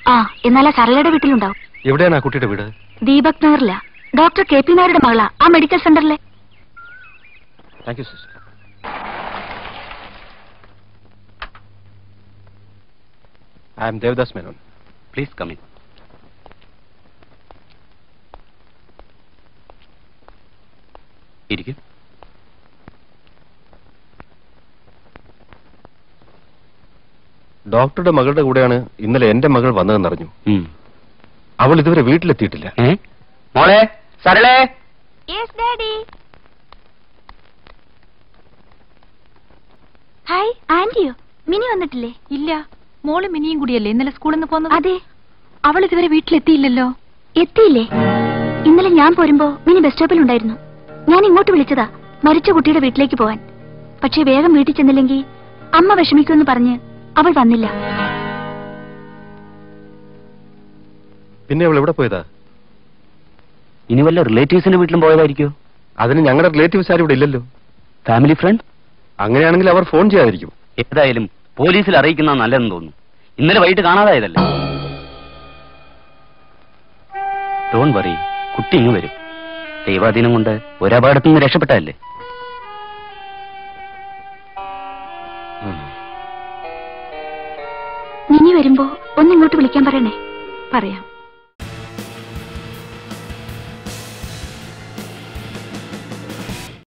ആ എന്നാലാ സരളയുടെ വീട്ടിലുണ്ടാവും എവിടെയാണ് ആ കുട്ടിയുടെ വീട് ദീപക് നഗറില ഡോക്ടർ കെ പി നായരുടെ മകളാ ആ മെഡിക്കൽ സെന്ററിലെ thank you sister I'm Devadas Menon please come in ഇരിക്കും ഡോക്ടറുടെ മകളുടെ കൂടെയാണ് ഇന്നലെ എന്റെ മകൾ വന്നതെന്നറിഞ്ഞു അവൾ ഇതുവരെ വീട്ടിലെത്തിയിട്ടില്ല മോളെ സരളേ ഹായ് ആന്റിയോ മിനി വന്നിട്ടില്ലേ ഇല്ല മോള് മിനിയും കൂടിയല്ലേ ഇന്നലെ സ്കൂളിൽ നിന്ന് പോന്നത് അതെ അവൾ ഇതുവരെ വീട്ടിലെത്തിയില്ലല്ലോ എത്തിയില്ലേ ഇന്നലെ ഞാൻ പോരുമ്പോ മിനി ബസ് സ്റ്റോപ്പിൽ ഉണ്ടായിരുന്നു ഞാൻ ഇങ്ങോട്ട് വിളിച്ചതാ മരിച്ച കുട്ടിയുടെ വീട്ടിലേക്ക് പോവാൻ പക്ഷെ വേഗം വീട്ടിൽ ചെന്നില്ലെങ്കിൽ അമ്മ വിഷമിക്കുമെന്ന് പറഞ്ഞ് അവൾ വന്നില്ല പിന്നെ അവൾ എവിടെ പോയതാ ഇനി വല്ല റിലേറ്റീവ്സിന്റെ വീട്ടിലും പോയതായിരിക്കോ അതിന് ഞങ്ങളുടെ റിലേറ്റീവ്സ് ആരും ഇവിടെ ഇല്ലല്ലോ ഫാമിലി ഫ്രണ്ട് അങ്ങനെയാണെങ്കിൽ അവർ ഫോൺ ചെയ്യാതിരിക്കും ഏതായാലും പോലീസിൽ അറിയിക്കുന്ന നല്ലതെന്ന് തോന്നുന്നു ഇന്നലെ വൈകിട്ട് കാണാതായതല്ലേ ഡോൺ വറി കുട്ടി ഇങ്ങ് വരും ദൈവാധീനം കൊണ്ട് ഒരപകടത്തിൽ നിന്ന് രക്ഷപ്പെട്ടതല്ലേ മിനി വരുമ്പോ ഒന്നിങ്ങോട്ട് വിളിക്കാൻ പറയണേ പറയാം